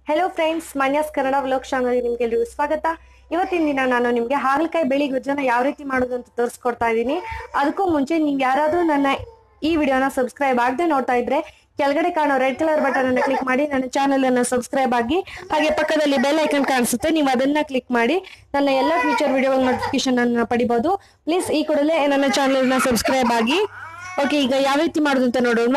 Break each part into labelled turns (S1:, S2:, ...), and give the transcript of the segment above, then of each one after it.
S1: hello friends Manyas Kannada vlog ಚಾನಲ್ಗೆ ನಿಮ್ಗೆಲ್ರಿಗೂ ಸ್ವಾಗತ ಇವತ್ತಿನ ದಿನ ನಾನು ನಿಮ್ಗೆ ಹಾಗಲಕಾಯಿ ಬೆಳಿ ಗೊಜ್ಜನ್ನ ಯಾವ ರೀತಿ ಮಾಡೋದು ಅಂತ ತೋರಿಸ್ಕೊಡ್ತಾ ಇದ್ದೀನಿ ಅದಕ್ಕೂ ಮುಂಚೆ ನೀವು ಯಾರಾದ್ರೂ ನನ್ನ ಈ ವಿಡಿಯೋನ ಸಬ್ಸ್ಕ್ರೈಬ್ ಆಗದೆ ನೋಡ್ತಾ ಇದ್ರೆ ಕೆಳಗಡೆ ಕಾಣೋ ರೆಡ್ ಕಲರ್ ಬಟನ್ ಅನ್ನ ಕ್ಲಿಕ್ ಮಾಡಿ ನನ್ನ ಚಾನೆಲ್ ಅನ್ನ ಸಬ್ಸ್ಕ್ರೈಬ್ ಆಗಿ ಹಾಗೆ ಪಕ್ಕದಲ್ಲಿ ಬೆಲ್ ಐಕನ್ ಕಾಣಿಸುತ್ತೆ ನೀವು ಅದನ್ನ ಕ್ಲಿಕ್ ಮಾಡಿ ನನ್ನ ಎಲ್ಲ ಫ್ಯೂಚರ್ ವಿಡಿಯೋ ನೋಟಿಫಿಕೇಶನ್ ಅನ್ನ ಪಡಿಬಹುದು ಪ್ಲೀಸ್ ಈ ಕೂಡಲೇ ನನ್ನ ಚಾನೆಲ್ ನ ಸಬ್ಸ್ಕ್ರೈಬ್ ಆಗಿ ಓಕೆ ಈಗ ಯಾವ ರೀತಿ ಮಾಡೋದು ಅಂತ ನೋಡೋಣ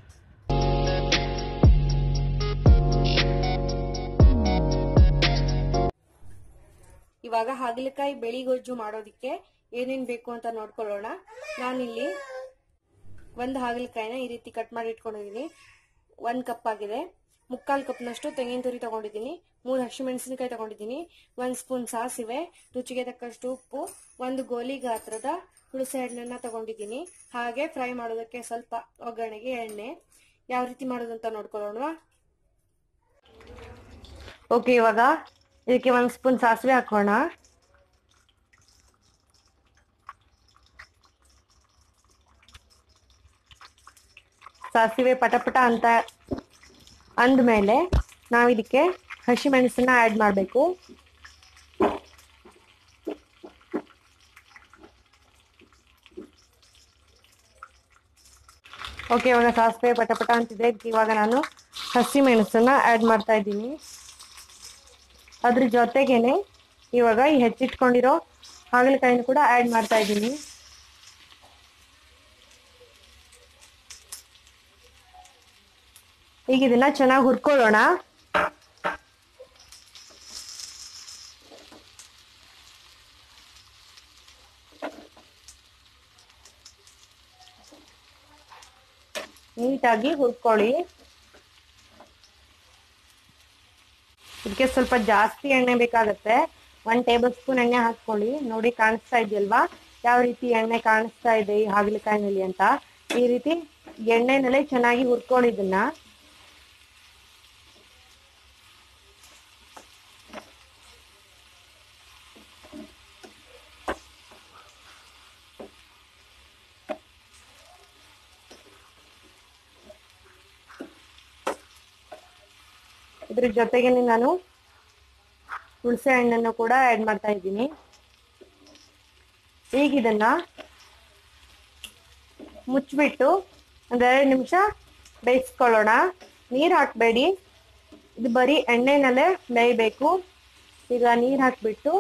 S1: ಇವಾಗ ಹಾಗಲಕಾಯಿ ಬೆಳಿಗೊಜ್ಜು ಮಾಡೋದಿಕ್ಕೆ ಏನೇನ್ ಬೇಕು ಅಂತ ನೋಡ್ಕೊಳ್ಳೋಣ ನಾನಿಲ್ಲಿ ಒಂದು ಹಾಗಲಕಾಯಿನ ಈ ರೀತಿ ಕಟ್ ಮಾಡಿ ಇಟ್ಕೊಂಡಿದ್ದೀನಿ ಒಂದ್ ಕಪ್ ಆಗಿದೆ ಮುಕ್ಕಾಲ್ ಕಪ್ನಷ್ಟು ತೆಂಗಿನ ತುರಿ ತಗೊಂಡಿದ್ದೀನಿ ಮೂರು ಹಸಿಮೆಣಸಿನಕಾಯಿ ತಗೊಂಡಿದ್ದೀನಿ ಒಂದ್ ಸ್ಪೂನ್ ಸಾಸಿವೆ ರುಚಿಗೆ ತಕ್ಕಷ್ಟು ಉಪ್ಪು ಒಂದು ಗೋಲಿ ಗಾತ್ರದ ಹುಣಸೆ ಹಣ್ಣನ್ನ ತಗೊಂಡಿದ್ದೀನಿ ಹಾಗೆ ಫ್ರೈ ಮಾಡೋದಕ್ಕೆ ಸ್ವಲ್ಪ ಒಗ್ಗರಣೆಗೆ ಎಣ್ಣೆ ಯಾವ ರೀತಿ ಮಾಡೋದು ಅಂತ ನೋಡ್ಕೊಳ್ಳೋಣ ಓಕೆ ಇವಾಗ ಇದಕ್ಕೆ ಒಂದ್ ಸ್ಪೂನ್ ಸಾಸಿವೆ ಹಾಕೋಣ ಸಾಸಿವೆ ಪಟಪಟ ಅಂತ ಅಂದ್ಮೇಲೆ ನಾವು ಇದಕ್ಕೆ ಹಸಿ ಮೆಣಸನ್ನ ಆ್ಯಡ್ ಮಾಡಬೇಕು ಓಕೆ ಇವಾಗ ಸಾಸಿವೆ ಪಟಪಟ ಅಂತಿದೆ ಇವಾಗ ನಾನು ಹಸಿ ಮೆಣಸನ್ನ ಆ್ಯಡ್ ಮಾಡ್ತಾ ಇದ್ದೀನಿ ಅದ್ರ ಜೊತೆಗೇನೆ ಇವಾಗ ಈ ಹೆಚ್ಚಿಟ್ಕೊಂಡಿರೋ ಹಾಗಲಕಾಯಿನ ಕೂಡ ಆ್ಯಡ್ ಮಾಡ್ತಾ ಇದ್ದೀನಿ ಈಗ ಇದನ್ನ ಚೆನ್ನಾಗಿ ಹುರ್ಕೊಳ್ಳೋಣ ನೀಟಾಗಿ ಹುರ್ಕೊಳ್ಳಿ ಇದಕ್ಕೆ ಸ್ವಲ್ಪ ಜಾಸ್ತಿ ಎಣ್ಣೆ ಬೇಕಾಗತ್ತೆ ಒನ್ ಟೇಬಲ್ ಸ್ಪೂನ್ ಎಣ್ಣೆ ಹಾಕೊಳ್ಳಿ ನೋಡಿ ಕಾಣಿಸ್ತಾ ಇದೆಯಲ್ವಾ ಯಾವ ರೀತಿ ಎಣ್ಣೆ ಕಾಣಿಸ್ತಾ ಇದೆ ಈ ಹಾಗಲಕಾಯಿನಲ್ಲಿ ಅಂತ ಈ ರೀತಿ ಎಣ್ಣೆನಲ್ಲೇ ಚೆನ್ನಾಗಿ ಹುರ್ಕೊಳ್ಳಿ ಇದನ್ನ ಇದ್ರ ಜೊತೆಗೆ ನಾನು ಹುಣಸೆ ಹಣ್ಣನ್ನು ಕೂಡ ಆ್ಯಡ್ ಮಾಡ್ತಾ ಇದ್ದೀನಿ ಈಗ ಇದನ್ನ ಮುಚ್ಚಿಬಿಟ್ಟು ಒಂದೆರಡು ನಿಮಿಷ ಬೇಯಿಸ್ಕೊಳ್ಳೋಣ ನೀರು ಹಾಕಬೇಡಿ ಇದು ಬರೀ ಎಣ್ಣೆನಲ್ಲೇ ಬೇಯಬೇಕು ಈಗ ನೀರು ಹಾಕ್ಬಿಟ್ಟು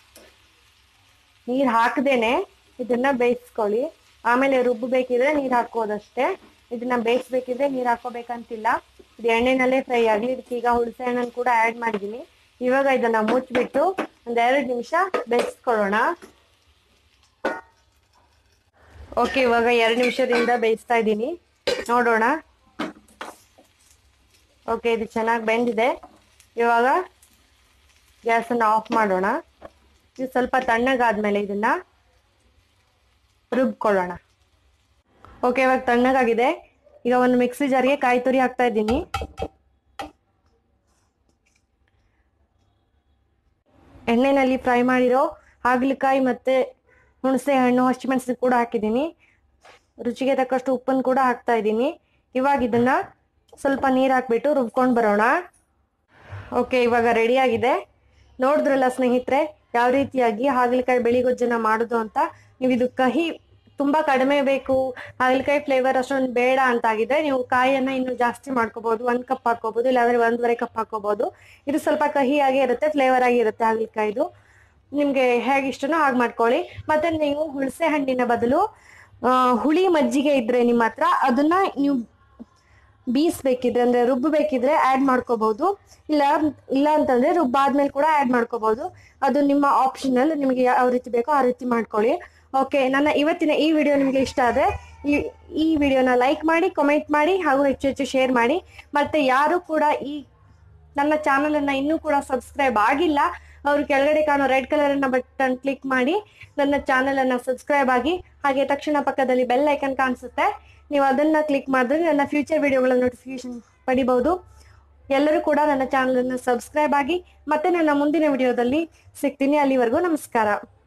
S1: ನೀರು ಹಾಕದೇನೆ ಇದನ್ನ ಬೇಯಿಸ್ಕೊಳ್ಳಿ ಆಮೇಲೆ ರುಬ್ಬಬೇಕಿದ್ರೆ ನೀರು ಹಾಕೋದಷ್ಟೇ ಇದನ್ನ ಬೇಯಿಸ್ಬೇಕಿದ್ರೆ ನೀರು ಹಾಕೋಬೇಕಂತಿಲ್ಲ ಇದು ಎಣ್ಣೆನಲ್ಲೇ ಫ್ರೈ ಆಗಲಿ ಇದಕ್ಕೆ ಈಗ ಹುಣಸೆ ಹಣ್ಣನ್ನು ಕೂಡ ಆ್ಯಡ್ ಮಾಡಿದ್ದೀನಿ ಇವಾಗ ಇದನ್ನ ಮುಚ್ಚಿಬಿಟ್ಟು ಒಂದೆರಡು ನಿಮಿಷ ಬೇಯಿಸ್ಕೊಳ್ಳೋಣ ಓಕೆ ಇವಾಗ ಎರಡು ನಿಮಿಷದಿಂದ ಬೇಯಿಸ್ತಾ ಇದ್ದೀನಿ ನೋಡೋಣ ಓಕೆ ಇದು ಚೆನ್ನಾಗಿ ಬೆಂದಿದೆ ಇವಾಗ ಗ್ಯಾಸನ್ನು ಆಫ್ ಮಾಡೋಣ ಇದು ಸ್ವಲ್ಪ ತಣ್ಣಗಾದ್ಮೇಲೆ ಇದನ್ನ ರುಬ್ಕೊಳ್ಳೋಣ ಓಕೆ ಇವಾಗ ತಣ್ಣಗಾಗಿದೆ ಈಗ ಒಂದು ಮಿಕ್ಸಿ ಜಾರ್ಗೆ ಕಾಯಿ ತುರಿ ಹಾಕ್ತಾ ಇದ್ದೀನಿ ಎಣ್ಣೆನಲ್ಲಿ ಫ್ರೈ ಮಾಡಿರೋ ಹಾಗಲಕಾಯಿ ಮತ್ತೆ ಹುಣಸೆ ಹಣ್ಣು ಹಸಿಮೆಣಸು ಕೂಡ ಹಾಕಿದ್ದೀನಿ ರುಚಿಗೆ ತಕ್ಕಷ್ಟು ಉಪ್ಪನ್ನು ಕೂಡ ಹಾಕ್ತಾ ಇದ್ದೀನಿ ಇವಾಗ ಇದನ್ನ ಸ್ವಲ್ಪ ನೀರು ಹಾಕ್ಬಿಟ್ಟು ರುಬ್ಕೊಂಡು ಬರೋಣ ಓಕೆ ಇವಾಗ ರೆಡಿ ಆಗಿದೆ ನೋಡಿದ್ರಲ್ಲ ಸ್ನೇಹಿತರೆ ಯಾವ ರೀತಿಯಾಗಿ ಹಾಗಲಕಾಯಿ ಬೆಳಿಗೊಜ್ಜನ್ನ ಮಾಡೋದು ಅಂತ ನೀವು ಇದು ಕಹಿ ತುಂಬಾ ಕಡಿಮೆ ಬೇಕು ಹಾಗಲಕಾಯಿ ಫ್ಲೇವರ್ ಅಷ್ಟೊಂದು ಬೇಡ ಅಂತ ಆಗಿದ್ರೆ ನೀವು ಕಾಯಿಯನ್ನ ಇನ್ನು ಜಾಸ್ತಿ ಮಾಡ್ಕೋಬಹುದು ಒಂದ್ ಕಪ್ ಹಾಕೋಬಹುದು ಇಲ್ಲಾಂದ್ರೆ ಒಂದೂವರೆ ಕಪ್ ಹಾಕೋಬಹುದು ಇದು ಸ್ವಲ್ಪ ಕಹಿಯಾಗಿ ಇರುತ್ತೆ ಫ್ಲೇವರ್ ಆಗಿ ಇರುತ್ತೆ ಹಾಗಲಕಾಯಿದು ನಿಮ್ಗೆ ಹೇಗೆ ಇಷ್ಟನೋ ಹಾಗೆ ಮಾಡ್ಕೊಳ್ಳಿ ಮತ್ತೆ ನೀವು ಹುಣಸೆ ಹಣ್ಣಿನ ಬದಲು ಆ, ಹುಳಿ ಮಜ್ಜಿಗೆ ಇದ್ರೆ ನಿಮ್ಮ ಹತ್ರ ಅದನ್ನ ನೀವು ಬೀಸ್ಬೇಕಿದ್ರೆ ಅಂದ್ರೆ ರುಬ್ಬಬೇಕಿದ್ರೆ ಆಡ್ ಮಾಡ್ಕೋಬಹುದು ಇಲ್ಲ ಇಲ್ಲ ಅಂತಂದ್ರೆ ರುಬ್ಬಾದ್ಮೇಲೆ ಕೂಡ ಆಡ್ ಮಾಡ್ಕೋಬಹುದು ಅದು ನಿಮ್ಮ ಆಪ್ಷನಲ್ ನಿಮಗೆ ಯಾವ ರೀತಿ ಬೇಕೋ ಆ ರೀತಿ ಮಾಡ್ಕೊಳ್ಳಿ ಓಕೆ ನನ್ನ ಇವತ್ತಿನ ಈ ವಿಡಿಯೋ ನಿಮಗೆ ಇಷ್ಟ ಆದ್ರೆ ಈ ಈ ವಿಡಿಯೋನ ಲೈಕ್ ಮಾಡಿ ಕಮೆಂಟ್ ಮಾಡಿ ಹಾಗೂ ಹೆಚ್ಚು ಹೆಚ್ಚು ಶೇರ್ ಮಾಡಿ ಮತ್ತೆ ಯಾರು ಕೂಡ ಈ ನನ್ನ ಚಾನಲ್ ಅನ್ನ ಇನ್ನೂ ಕೂಡ ಸಬ್ಸ್ಕ್ರೈಬ್ ಆಗಿಲ್ಲ ಅವರು ಕೆಳಗಡೆ ಕಾಣೋ ರೆಡ್ ಕಲರ್ ಅನ್ನ ಬಟನ್ ಕ್ಲಿಕ್ ಮಾಡಿ ನನ್ನ ಚಾನಲ್ ಅನ್ನ ಸಬ್ಸ್ಕ್ರೈಬ್ ಆಗಿ ಹಾಗೆ ತಕ್ಷಣ ಪಕ್ಕದಲ್ಲಿ ಬೆಲ್ ಐಕನ್ ಕಾಣಿಸುತ್ತೆ ನೀವು ಅದನ್ನ ಕ್ಲಿಕ್ ಮಾಡಿದ್ರೆ ನನ್ನ ಫ್ಯೂಚರ್ ವಿಡಿಯೋಗಳ ನೋಟಿಫಿಕೇಶನ್ ಪಡಿಬಹುದು ಎಲ್ಲರೂ ಕೂಡ ನನ್ನ ಚಾನಲ್ ಅನ್ನ ಸಬ್ಸ್ಕ್ರೈಬ್ ಆಗಿ ಮತ್ತೆ ನನ್ನ ಮುಂದಿನ ವಿಡಿಯೋದಲ್ಲಿ ಸಿಗ್ತೀನಿ ಅಲ್ಲಿವರೆಗೂ ನಮಸ್ಕಾರ